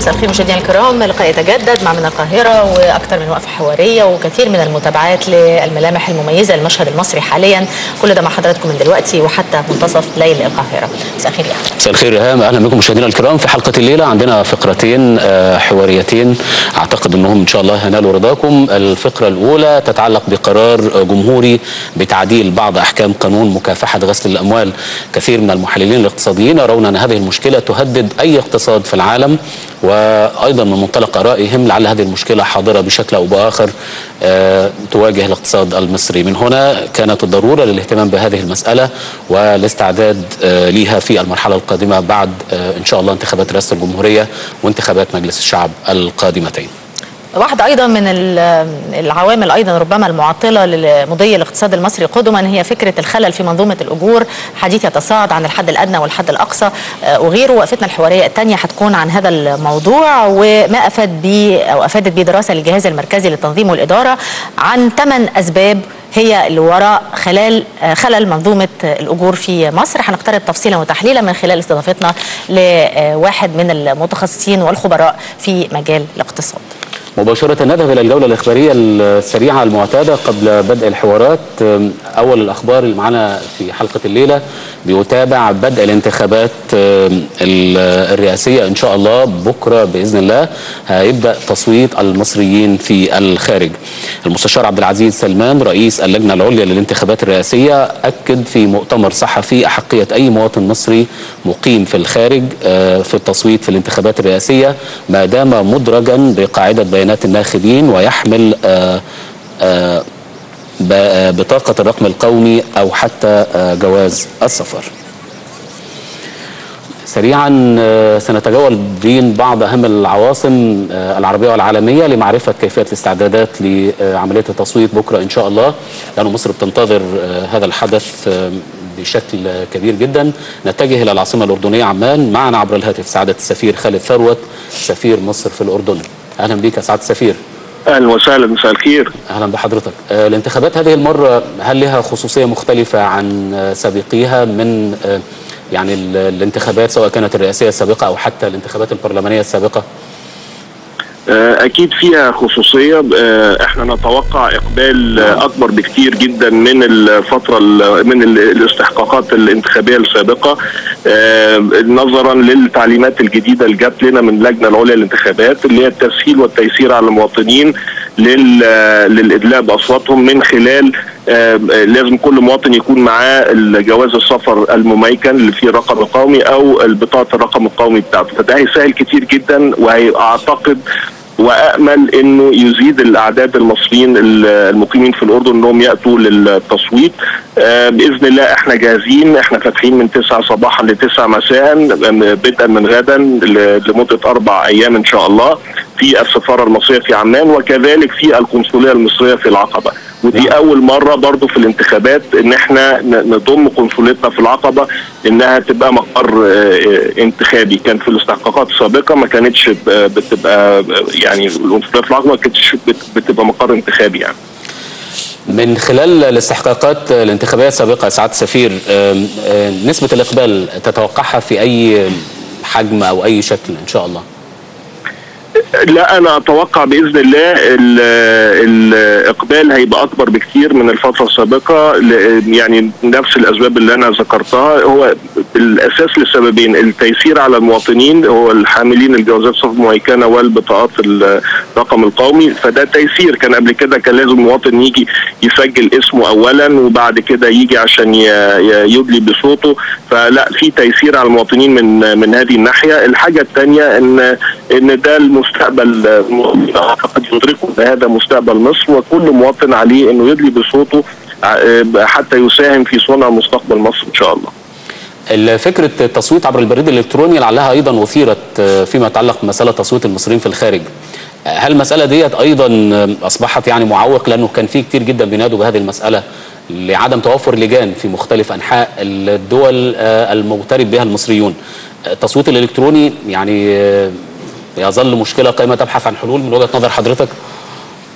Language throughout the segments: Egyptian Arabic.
مساء الخير مشاهدينا الكرام لقاء يتجدد مع من القاهره واكثر من وقفه حواريه وكثير من المتابعات للملامح المميزه للمشهد المصري حاليا كل ده مع حضراتكم من دلوقتي وحتى منتصف ليل القاهره مساء الخير يا أحمد. مساء الخير ريهام اهلا بكم مشاهدينا الكرام في حلقه الليله عندنا فقرتين آه، حواريتين اعتقد انهم ان شاء الله ينالوا رضاكم الفقره الاولى تتعلق بقرار جمهوري بتعديل بعض احكام قانون مكافحه غسل الاموال كثير من المحللين الاقتصاديين يرون ان هذه المشكله تهدد اي اقتصاد في العالم وايضا من منطلق ارائهم لعل هذه المشكله حاضره بشكل او باخر آه، تواجه الاقتصاد المصري من هنا كانت الضروره للاهتمام بهذه المساله والاستعداد آه، ليها في المرحله القادمه بعد آه، ان شاء الله انتخابات رئاسه الجمهوريه وانتخابات مجلس الشعب القادمتين واحدة أيضا من ال- العوامل أيضا ربما المعطلة لمضي الاقتصاد المصري قدما هي فكرة الخلل في منظومة الأجور حديث يتصاعد عن الحد الأدنى والحد الأقصى آه، وغيره وقفتنا الحوارية الثانية هتكون عن هذا الموضوع وما أفاد به أو أفادت به دراسة للجهاز المركزي للتنظيم والإدارة عن ثمان أسباب هي اللي وراء خلال آه، خلل منظومة الأجور في مصر هنقترب تفصيلا وتحليلا من خلال استضافتنا لواحد من المتخصصين والخبراء في مجال الاقتصاد مباشرة نذهب إلى الجولة الإخبارية السريعة المعتادة قبل بدء الحوارات أم، أول الأخبار اللي معنا في حلقة الليلة بيتابع بدء الانتخابات أم، ال- الرئاسية إن شاء الله بكرة بإذن الله هيبدأ تصويت المصريين في الخارج المستشار عبد العزيز سلمان رئيس اللجنة العليا للانتخابات الرئاسية أكد في مؤتمر صحفي أحقية أي مواطن مصري مقيم في الخارج آه، في التصويت في الانتخابات الرئاسية ما دام مدرجا بقاعدة بيانات الناخبين ويحمل آه، آه، ب- آه، بطاقة الرقم القومي أو حتى آه، جواز السفر سريعا آه، سنتجول بين بعض اهم العواصم آه، العربيه والعالميه لمعرفه كيفيه الاستعدادات لعمليه التصويت بكره ان شاء الله لان مصر بتنتظر آه، هذا الحدث آه، بشكل آه، كبير جدا نتجه الى العاصمه الاردنيه عمان معنا عبر الهاتف سعاده السفير خالد ثروت سفير مصر في الاردن اهلا بك يا سعاده السفير اهلا وسهلا مساء الخير اهلا بحضرتك آه، الانتخابات هذه المره هل لها خصوصيه مختلفه عن آه، سابقيها من آه، يعني ال- الانتخابات سواء كانت الرئاسيه السابقه او حتى الانتخابات البرلمانيه السابقه آه، اكيد فيها خصوصيه آه، احنا نتوقع اقبال آه، اكبر بكتير جدا من الفتره ال- من ال- الاستحقاقات الانتخابيه السابقه آه، نظرا للتعليمات الجديده اللي جات لنا من اللجنه العليا للانتخابات اللي هي التسهيل والتيسير على المواطنين لل- للادلاء باصواتهم من خلال آه، لازم كل مواطن يكون معاه جواز السفر المميكن اللي فيه الرقم القومي او بطاقه الرقم القومي بتاعته فده هيسهل كتير جدا واعتقد وامل انه يزيد الاعداد المصريين المقيمين في الاردن انهم ياتوا للتصويت آه، باذن الله احنا جاهزين احنا فاتحين من 9 صباحا ل 9 مساء آه، بدءا من غدا ل- لمده اربع ايام ان شاء الله في السفاره المصريه في عمان وكذلك في القنصليه المصريه في العقبه ودي اول مره برضو في الانتخابات ان احنا ن- نضم قنصليتنا في العقبه انها تبقى مقر آه، آه، انتخابي كان في الاستحقاقات السابقه ما كانتش ب- بتبقى آه، يعني القنصليه في العقبه ما كانتش بت- بتبقى مقر انتخابي يعني من خلال الاستحقاقات الانتخابيه السابقه يا سعاده السفير آم، آه، نسبه الاقبال تتوقعها في اي حجم او اي شكل ان شاء الله لا انا اتوقع باذن الله ال- الاقبال هيبقى اكبر بكتير من الفتره السابقه ل- يعني نفس الاسباب اللي انا ذكرتها هو بالاساس لسببين التيسير على المواطنين هو الحاملين الجوازات السفر المميكنه والبطاقات الرقم القومي فده تيسير كان قبل كده كان لازم المواطن يجي يسجل اسمه اولا وبعد كده يجي عشان ي- ي- يدلي بصوته فلا في تيسير على المواطنين من من هذه الناحيه الحاجه الثانيه ان ان ده المستقبل المواطنين اعتقد يدركوا ان هذا مستقبل مصر وكل مواطن عليه انه يدلي بصوته ع- حتى يساهم في صنع مستقبل مصر ان شاء الله فكره التصويت عبر البريد الالكتروني لعلها ايضا اثيرت آه، فيما يتعلق بمساله تصويت المصريين في الخارج آه، هل المساله ديت ايضا آه، اصبحت يعني معوق لانه كان في كتير جدا بينادوا بهذه المساله لعدم توفر لجان في مختلف انحاء الدول آه، المغترب بها المصريون آه، التصويت الالكتروني يعني آه، يظل مشكله قائمه تبحث عن حلول من وجهه نظر حضرتك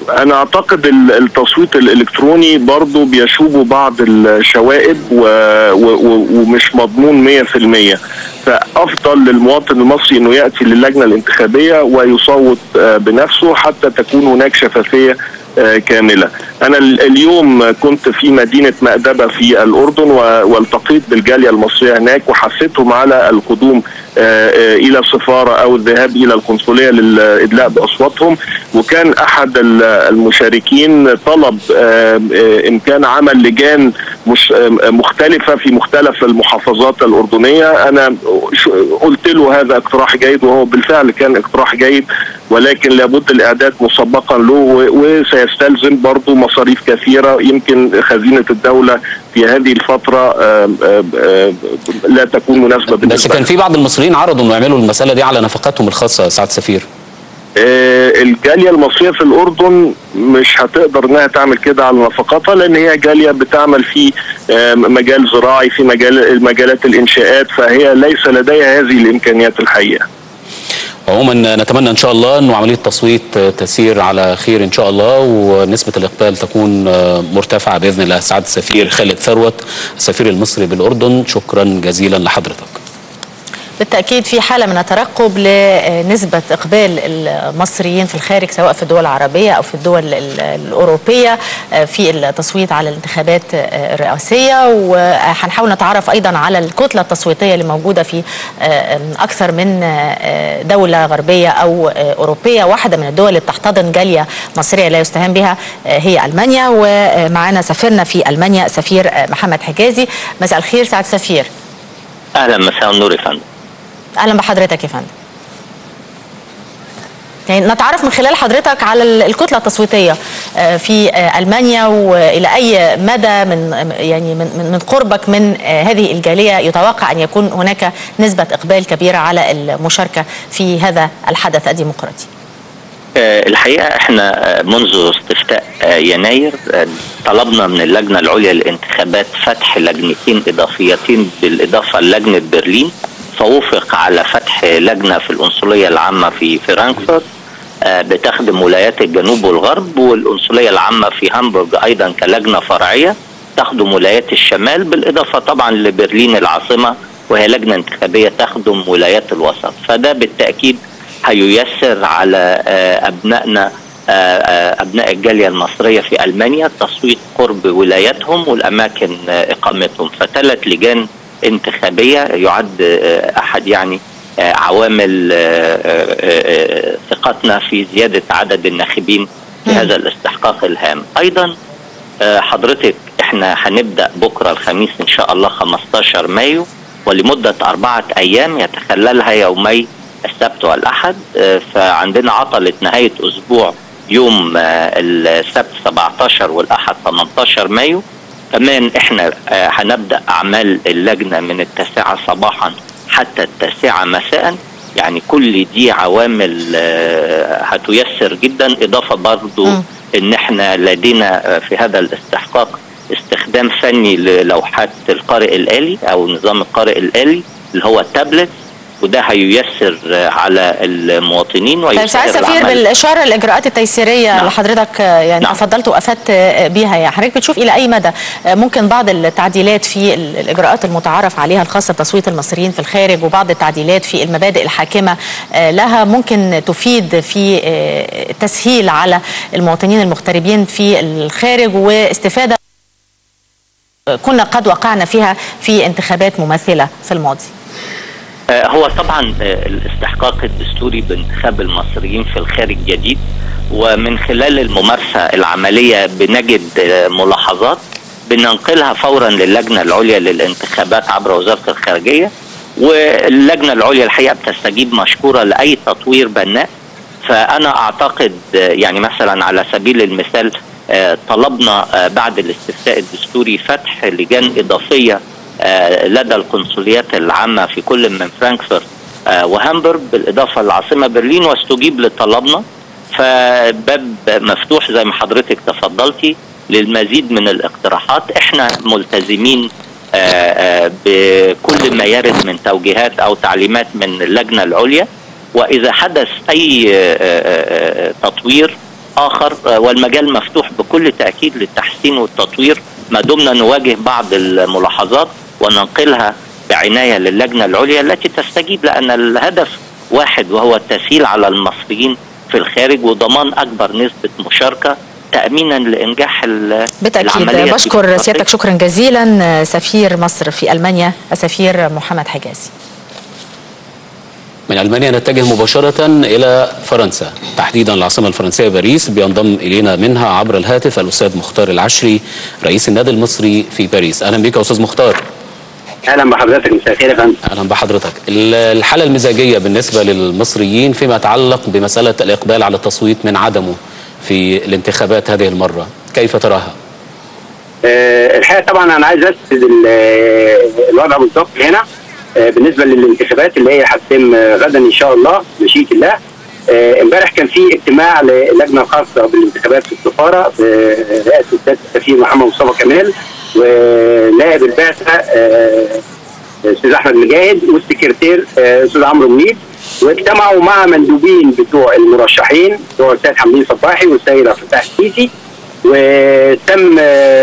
انا اعتقد ال- التصويت الالكتروني برضو بيشوبه بعض الشوائب و... و... و... ومش مضمون 100% فافضل للمواطن المصري انه ياتي للجنه الانتخابيه ويصوت آه، بنفسه حتى تكون هناك شفافيه آه، كامله. انا ال- اليوم كنت في مدينه مأدبه في الاردن و- والتقيت بالجاليه المصريه هناك وحثتهم على القدوم آه، آه، الى السفاره او الذهاب الى القنصليه للادلاء باصواتهم وكان احد ال- المشاركين طلب آه، آه، امكان عمل لجان مش آه، مختلفه في مختلف المحافظات الاردنيه انا ش- قلت له هذا اقتراح جيد وهو بالفعل كان اقتراح جيد ولكن لابد الاعداد مسبقا له و- وسيستلزم برضه مصاريف كثيره يمكن خزينه الدوله في هذه الفتره آه، آه، آه، لا تكون مناسبه بس بالنسبه كان لنا. في بعض المصريين عرضوا انه يعملوا المساله دي على نفقاتهم الخاصه يا سعاده السفير آه، الجاليه المصريه في الاردن مش هتقدر انها تعمل كده على نفقاتها لان هي جاليه بتعمل في آه، مجال زراعي في مجال مجالات الانشاءات فهي ليس لديها هذه الامكانيات الحقيقه. عموما نتمنى ان شاء الله انه عمليه التصويت تسير على خير ان شاء الله ونسبه الاقبال تكون مرتفعه باذن الله سعاده السفير خالد ثروت السفير المصري بالاردن شكرا جزيلا لحضرتك بالتأكيد في حالة من الترقب لنسبة إقبال المصريين في الخارج سواء في الدول العربية أو في الدول ال- الأوروبية في التصويت على الانتخابات الرئاسية وهنحاول نتعرف أيضا على الكتلة التصويتية اللي موجودة في أكثر من دولة غربية أو أوروبية واحدة من الدول اللي بتحتضن جالية مصرية لا يستهان بها هي ألمانيا ومعنا سفيرنا في ألمانيا سفير محمد حجازي مساء الخير سعد سفير اهلا مساء النور يا فندم اهلا بحضرتك يا فندم يعني نتعرف من خلال حضرتك على ال- الكتله التصويتيه آه، في آه، المانيا والى اي مدى من يعني من من- من قربك من آه، هذه الجاليه يتوقع ان يكون هناك نسبه اقبال كبيره على المشاركه في هذا الحدث الديمقراطي. آه، الحقيقه احنا آه، منذ استفتاء آه، يناير آه، طلبنا من اللجنه العليا للانتخابات فتح لجنتين اضافيتين بالاضافه للجنه برلين فوافق على فتح لجنه في القنصليه العامه في فرانكفورت آه، بتخدم ولايات الجنوب والغرب والقنصليه العامه في هامبورغ ايضا كلجنه فرعيه تخدم ولايات الشمال بالاضافه طبعا لبرلين العاصمه وهي لجنه انتخابيه تخدم ولايات الوسط فده بالتاكيد هييسر على آه، ابنائنا آه، آه، ابناء الجاليه المصريه في المانيا التصويت قرب ولاياتهم والاماكن آه، اقامتهم فثلاث لجان انتخابيه يعد آه، احد يعني آه، عوامل آه، آه، آه، ثقتنا في زياده عدد الناخبين في مم. هذا الاستحقاق الهام ايضا آه، حضرتك احنا هنبدا بكره الخميس ان شاء الله 15 مايو ولمده اربعه ايام يتخللها يومي السبت والاحد آه، فعندنا عطله نهايه اسبوع يوم آه، السبت 17 والاحد 18 مايو كمان احنا آه، هنبدا اعمال اللجنه من التاسعه صباحا حتى التاسعه مساء يعني كل دي عوامل آه، هتيسر جدا اضافه برضو مم. ان احنا لدينا آه، في هذا الاستحقاق استخدام فني للوحات القارئ الآلي او نظام القارئ الآلي اللي هو التابلت وده هييسر آه، على المواطنين طيب سعاد ويسهل سفير العمل. بالاشاره للاجراءات التيسيريه نعم. اللي حضرتك آه، يعني نعم. تفضلت وافدت آه، بيها يعني حضرتك بتشوف الى اي مدى آه، ممكن بعض التعديلات في ال- الاجراءات المتعارف عليها الخاصه بتصويت المصريين في الخارج وبعض التعديلات في المبادئ الحاكمه آه، لها ممكن تفيد في آه، تسهيل على المواطنين المغتربين في الخارج واستفاده كنا قد وقعنا فيها في انتخابات مماثله في الماضي آه، هو طبعا آه، الاستحقاق الدستوري بانتخاب المصريين في الخارج جديد ومن خلال الممارسة العملية بنجد آه، ملاحظات بننقلها فورا للجنة العليا للانتخابات عبر وزارة الخارجية واللجنة العليا الحقيقة بتستجيب مشكورة لأي تطوير بناء فأنا أعتقد آه، يعني مثلا على سبيل المثال آه، طلبنا آه، بعد الاستفتاء الدستوري فتح لجان إضافية آه، لدى القنصليات العامة في كل من فرانكفورت آه، وهامبورغ بالإضافة للعاصمة برلين واستجيب لطلبنا فباب مفتوح زي ما حضرتك تفضلتي للمزيد من الاقتراحات احنا ملتزمين آه، آه، بكل ما يرد من توجيهات او تعليمات من اللجنه العليا واذا حدث اي آه، آه، آه، تطوير اخر والمجال مفتوح بكل تاكيد للتحسين والتطوير ما دمنا نواجه بعض الملاحظات وننقلها بعنايه للجنه العليا التي تستجيب لان الهدف واحد وهو التسهيل على المصريين في الخارج وضمان اكبر نسبه مشاركه تامينا لانجاح بالتاكيد بشكر سيادتك شكرا جزيلا سفير مصر في المانيا السفير محمد حجازي من المانيا نتجه مباشره الى فرنسا تحديدا العاصمه الفرنسيه باريس بينضم الينا منها عبر الهاتف الاستاذ مختار العشري رئيس النادي المصري في باريس اهلا بك يا استاذ مختار اهلا بحضرتك مساء الخير يا فندم اهلا بحضرتك الحاله المزاجيه بالنسبه للمصريين فيما يتعلق بمساله الاقبال على التصويت من عدمه في الانتخابات هذه المره كيف تراها أه الحقيقه طبعا انا عايز اسد الوضع بالضبط هنا أه بالنسبه للانتخابات اللي هي هتتم غدا ان شاء الله مشيئه الله امبارح أه كان في اجتماع للجنه خاصه بالانتخابات في السفاره برئاسه السيد السفير محمد مصطفى كمال ونائب البعثه استاذ احمد مجاهد والسكرتير استاذ عمرو منيب واجتمعوا مع مندوبين بتوع المرشحين بتوع السيد حمدين صباحي والسيد عبد الفتاح السيسي وتم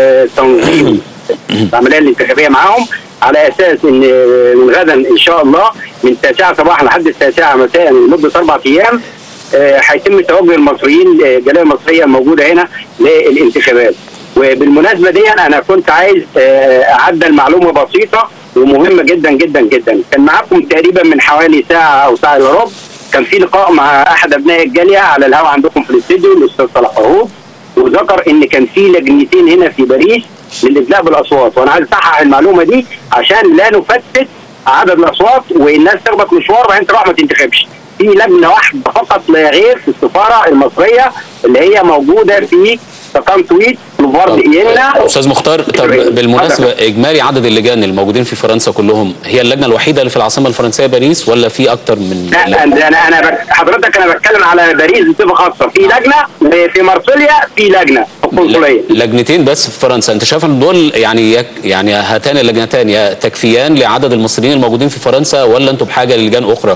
تنظيم العمليه الانتخابيه معاهم على اساس ان من غدا ان شاء الله من التاسعه صباحا لحد التاسعه مساء لمده اربع ايام هيتم توجه المصريين الجاليه المصريه الموجوده هنا للانتخابات وبالمناسبه دي انا كنت عايز اعدل معلومه بسيطه ومهمه جدا جدا جدا كان معاكم تقريبا من حوالي ساعه او ساعه الا ربع كان في لقاء مع احد ابناء الجاليه على الهواء عندكم في الاستديو الاستاذ صلاح فهود وذكر ان كان في لجنتين هنا في باريس للادلاء بالاصوات وانا عايز اصحح المعلومه دي عشان لا نفتت عدد الاصوات والناس تخبط مشوار وبعدين تروح ما تنتخبش في لجنه واحده فقط لا غير في السفاره المصريه اللي هي موجوده في سكان تويت بولفارد اينا استاذ مختار طب بالمناسبه اجمالي عدد اللجان الموجودين في فرنسا كلهم هي اللجنه الوحيده اللي في العاصمه الفرنسيه باريس ولا في اكتر من لا, لا انا انا بك حضرتك انا بتكلم على باريس بصفه خاصه في لجنه وفي مارسيليا في لجنه القنصليه لجنتين بس في فرنسا انت شايف ان دول يعني يك يعني هاتان اللجنتان تكفيان لعدد المصريين الموجودين في فرنسا ولا انتم بحاجه للجان اخرى؟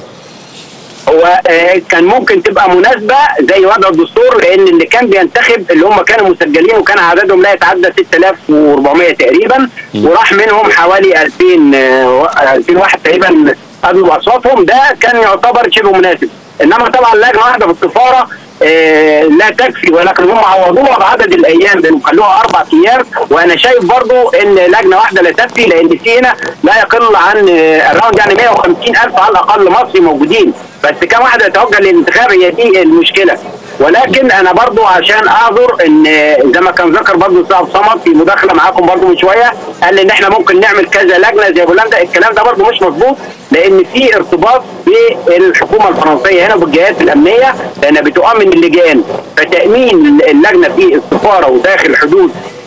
هو كان ممكن تبقى مناسبه زي وضع الدستور لان اللي كان بينتخب اللي هم كانوا مسجلين وكان عددهم لا يتعدى 6400 تقريبا وراح منهم حوالي 2000 2000 واحد تقريبا قبلوا اصواتهم ده كان يعتبر شبه مناسب انما طبعا لجنه واحده في السفاره آه لا تكفي ولكن هم عوضوها بعدد الايام ده خلوها اربع ايام وانا شايف برضو ان لجنه واحده لا تكفي لان في هنا لا يقل عن الراوند يعني 150 الف على الاقل مصري موجودين بس كم واحد يتوجه للانتخاب هي دي المشكله ولكن انا برضو عشان اعذر ان زي ما كان ذكر برضو الاستاذ صمد في مداخله معاكم برضو من شويه قال ان احنا ممكن نعمل كذا لجنه زي بولندا الكلام ده برضو مش مظبوط لان في ارتباط بالحكومه الفرنسيه هنا بالجهات الامنيه لانها بتؤمن اللجان فتامين اللجنه في السفاره وداخل حدود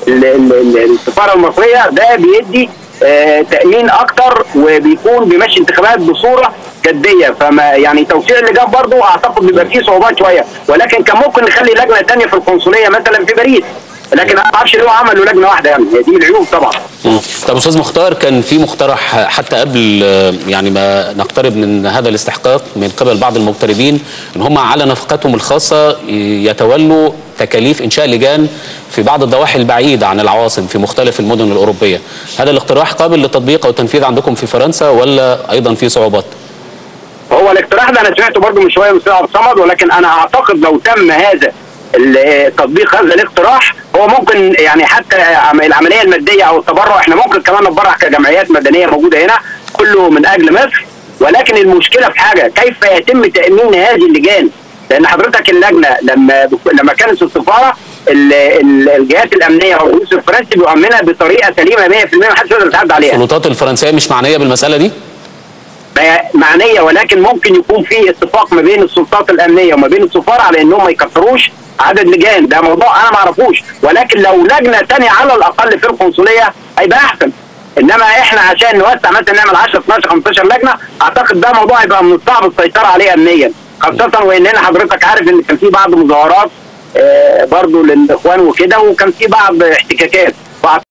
السفاره المصريه ده بيدي آه تامين اكتر وبيكون بيمشي انتخابات بصوره جديه فما يعني توسيع اللجان برضه اعتقد بيبقى فيه صعوبات شويه ولكن كان ممكن نخلي لجنه ثانيه في القنصليه مثلا في باريس لكن انا ما اعرفش ليه عملوا لجنه واحده يعني هي دي العيوب طبعا. طب استاذ مختار كان في مقترح حتى قبل يعني ما نقترب من هذا الاستحقاق من قبل بعض المغتربين ان هم على نفقاتهم الخاصه يتولوا تكاليف انشاء لجان في بعض الضواحي البعيده عن العواصم في مختلف المدن الاوروبيه. هذا الاقتراح قابل للتطبيق او التنفيذ عندكم في فرنسا ولا ايضا في صعوبات؟ هو الاقتراح ده انا سمعته برضه من شويه من استاذ عبد الصمد ولكن انا اعتقد لو تم هذا تطبيق هذا الاقتراح هو ممكن يعني حتى العمليه الماديه او التبرع احنا ممكن كمان نتبرع كجمعيات مدنيه موجوده هنا كله من اجل مصر ولكن المشكله في حاجه كيف يتم تامين هذه اللجان لان حضرتك اللجنه لما لما كانت في السفاره الجهات الامنيه والرئيس الفرنسي بيؤمنها بطريقه سليمه 100% ما حدش يقدر يتعدى عليها السلطات الفرنسيه مش معنيه بالمساله دي؟ معنيه ولكن ممكن يكون في اتفاق ما بين السلطات الامنيه وما بين السفاره على انهم ما يكثروش عدد لجان ده موضوع انا ما اعرفوش ولكن لو لجنه ثانيه على الاقل في القنصليه هيبقى احسن انما احنا عشان نوسع مثلا نعمل 10 12 15 لجنه اعتقد ده موضوع هيبقى من الصعب السيطره عليه امنيا خاصه وان حضرتك عارف ان كان في بعض مظاهرات آه برضو للاخوان وكده وكان في بعض احتكاكات